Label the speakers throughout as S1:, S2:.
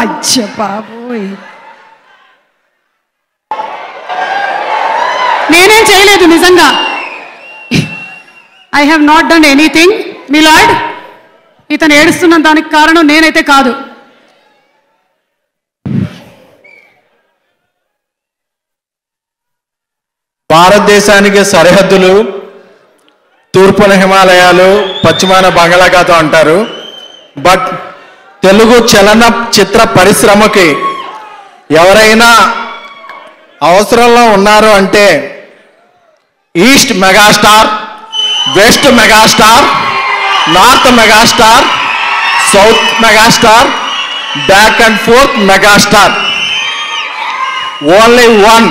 S1: అచ్చ బాబోయ్ నేనేం చేయలేదు నిజంగా I have not done anything me lord ఇతను ఏడుస్తున్న దానికి కారణం నేనైతే కాదు
S2: భారతదేశానికి సరిహద్దులు తూర్పున హిమాలయాలు పశ్చిమాన బంగాళాఖాతం అంటారు బట్ తెలుగు చలన చిత్ర పరిశ్రమకి ఎవరైనా అవసరంలో ఉన్నారు అంటే east megastar west megastar north megastar south megastar back and forth megastar only one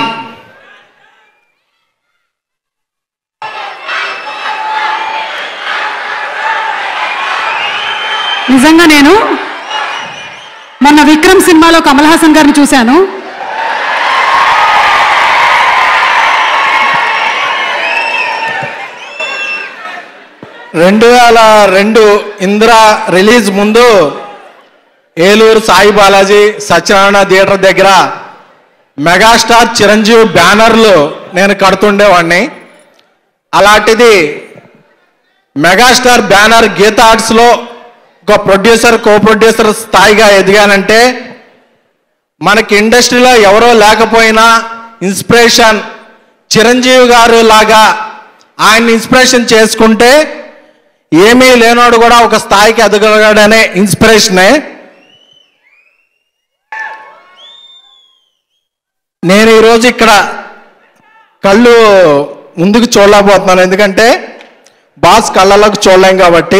S1: నిజంగా నేను మొన్న విక్రమ్ సినిమాలో కమల్ హాసన్ గారిని చూశాను
S2: రెండు వేల రెండు ఇందిరా రిలీజ్ ముందు ఏలూరు సాయి బాలాజీ సత్యనారాయణ థియేటర్ దగ్గర మెగాస్టార్ చిరంజీవి బ్యానర్లు నేను కడుతుండేవాడిని అలాంటిది మెగాస్టార్ బ్యానర్ గీత ఆర్ట్స్లో ఒక ప్రొడ్యూసర్ కో ప్రొడ్యూసర్ స్థాయిగా ఎదిగానంటే మనకి ఇండస్ట్రీలో ఎవరో లేకపోయినా ఇన్స్పిరేషన్ చిరంజీవి గారు లాగా ఆయన ఇన్స్పిరేషన్ చేసుకుంటే ఏమీ లేనోడు కూడా ఒక స్థాయికి ఎదగలగాడనే ఇన్స్పిరేషనే నేను ఈరోజు ఇక్కడ కళ్ళు ముందుకు చూడలేకపోతున్నాను ఎందుకంటే బాస్ కళ్ళలోకి చూడలేం కాబట్టి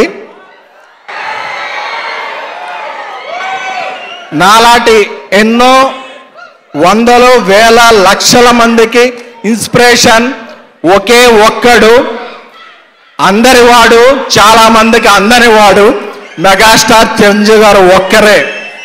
S2: నాలాంటి ఎన్నో వందలు వేల లక్షల మందికి ఇన్స్పిరేషన్ ఒకే ఒక్కడు అందరి వాడు చాలా మందికి అందరి వాడు మెగాస్టార్ చిరంజీవి గారు ఒక్కరే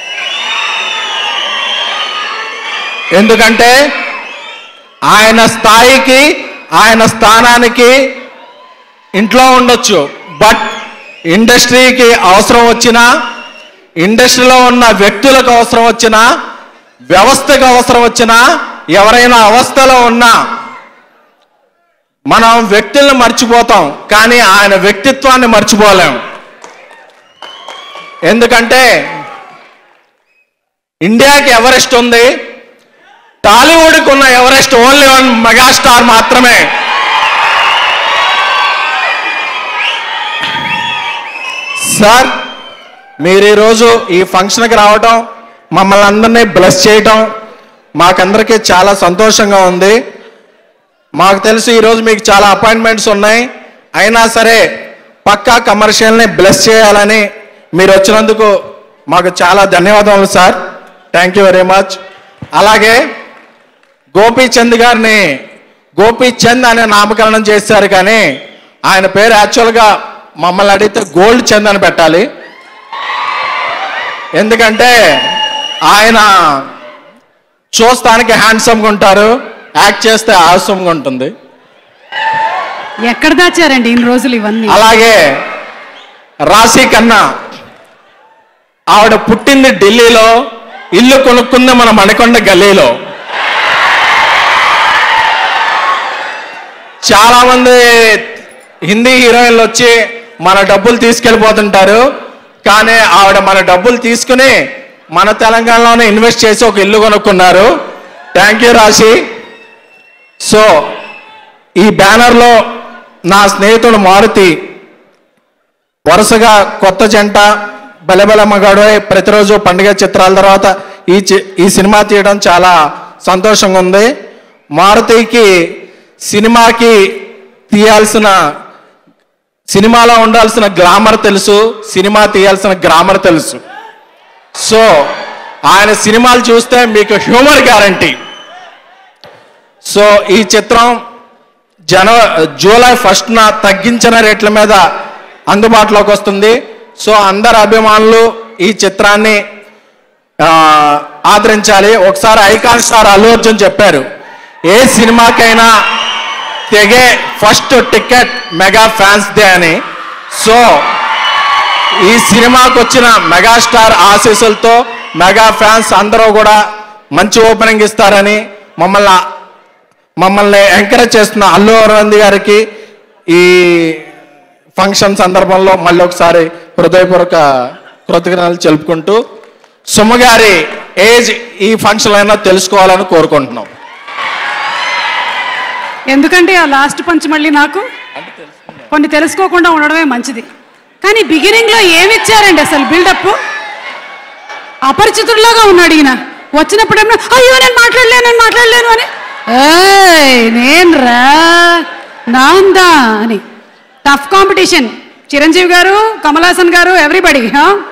S2: ఎందుకంటే ఆయన స్థాయికి ఆయన స్థానానికి ఇంట్లో ఉండొచ్చు బట్ ఇండస్ట్రీకి అవసరం వచ్చినా ఇండస్ట్రీలో ఉన్న వ్యక్తులకు అవసరం వచ్చినా వ్యవస్థకు అవసరం వచ్చినా ఎవరైనా అవస్థలో ఉన్నా మనం వ్యక్తుల్ని మర్చిపోతాం కానీ ఆయన వ్యక్తిత్వాన్ని మర్చిపోలేం ఎందుకంటే ఇండియాకి ఎవరెస్ట్ ఉంది టాలీవుడ్కి ఉన్న ఎవరెస్ట్ ఓన్లీ వన్ మెగాస్టార్ మాత్రమే సార్ మీరు ఈరోజు ఈ ఫంక్షన్కి రావటం మమ్మల్ని అందరినీ బ్లెస్ చేయటం మాకందరికీ చాలా సంతోషంగా ఉంది మాకు తెలుసు ఈరోజు మీకు చాలా అపాయింట్మెంట్స్ ఉన్నాయి అయినా సరే పక్కా కమర్షియల్ని బ్లెస్ చేయాలని మీరు వచ్చినందుకు మాకు చాలా ధన్యవాదములు sir thank you very much అలాగే గోపీచంద్ గారిని గోపీచంద్ అనే నామకరణం చేశారు కానీ ఆయన పేరు యాక్చువల్గా మమ్మల్ని అడిగితే గోల్డ్ చంద్ అని పెట్టాలి ఎందుకంటే ఆయన చూస్తానికి హ్యాండ్సమ్గా ఉంటారు యాక్ట్ చేస్తే ఆవసంగా ఉంటుంది
S1: ఎక్కడ దాచారండి ఇన్ని రోజులు ఇవన్నీ
S2: అలాగే రాశి కన్నా ఆవిడ పుట్టింది ఢిల్లీలో ఇల్లు కొనుక్కుంది మన మణికొండ గల్లీలో చాలా మంది హిందీ హీరోయిన్లు వచ్చి మన డబ్బులు తీసుకెళ్ళిపోతుంటారు కానీ ఆవిడ మన డబ్బులు తీసుకుని మన తెలంగాణలోనే ఇన్వెస్ట్ చేసి ఒక ఇల్లు కొనుక్కున్నారు థ్యాంక్ యూ రాశి సో ఈ బ్యానర్లో నా స్నేహితుడు మారుతి వరుసగా కొత్త జంట బలబల మగాడు ప్రతిరోజు పండుగ చిత్రాల తర్వాత ఈ చి- ఈ సినిమా తీయడం చాలా సంతోషంగా ఉంది మారుతికి సినిమాకి తీయాల్సిన సినిమాలో ఉండాల్సిన గ్లామర్ తెలుసు సినిమా తీయాల్సిన గ్రామర్ తెలుసు సో ఆయన సినిమాలు చూస్తే మీకు హ్యూమర్ గ్యారంటీ సో ఈ చిత్రం జన జూలై ఫస్ట్న తగ్గించిన రేట్ల మీద అందుబాటులోకి వస్తుంది సో అందరు అభిమానులు ఈ చిత్రాన్ని ఆ, ఆదరించాలి ఒకసారి ఐకాన్ స్టార్ అల్లు అర్జున్ చెప్పారు ఏ సినిమాకైనా తెగే first ticket mega fans day అని సో ఈ సినిమాకు వచ్చిన మెగాస్టార్ ఆశీస్సులతో మెగా ఫ్యాన్స్ అందరూ కూడా మంచి ఓపెనింగ్ ఇస్తారని మమ్మల్ని మమ్మల్ని ఎంకరేజ్ చేస్తున్న అల్లు అరవింద్ గారికి ఈ ఫంక్షన్ సందర్భంలో మళ్ళీ ఒకసారి హృదయపూర్వక కృతజ్ఞతలు తెలుపుకుంటూ సుమ గారి ఏజ్ ఈ ఫంక్షన్ అయినా తెలుసుకోవాలని కోరుకుంటున్నాం
S1: ఎందుకంటే ఆ లాస్ట్ పంచ్ మళ్ళీ నాకు కొన్ని తెలుసుకోకుండా ఉండడమే మంచిది కానీ బిగినింగ్ లో ఏమి ఇచ్చారండి అసలు బిల్డప్ అపరిచితుడిలాగా ఉన్నాడు ఈయన వచ్చినప్పుడేమో అయ్యో నేను మాట్లాడలేను నేను మాట్లాడలేను అని ఏయ్ నేను రా నాందా అని టఫ్ కాంపిటీషన్ చిరంజీవి గారు కమల్ హాసన్ గారు ఎవ్రీబడి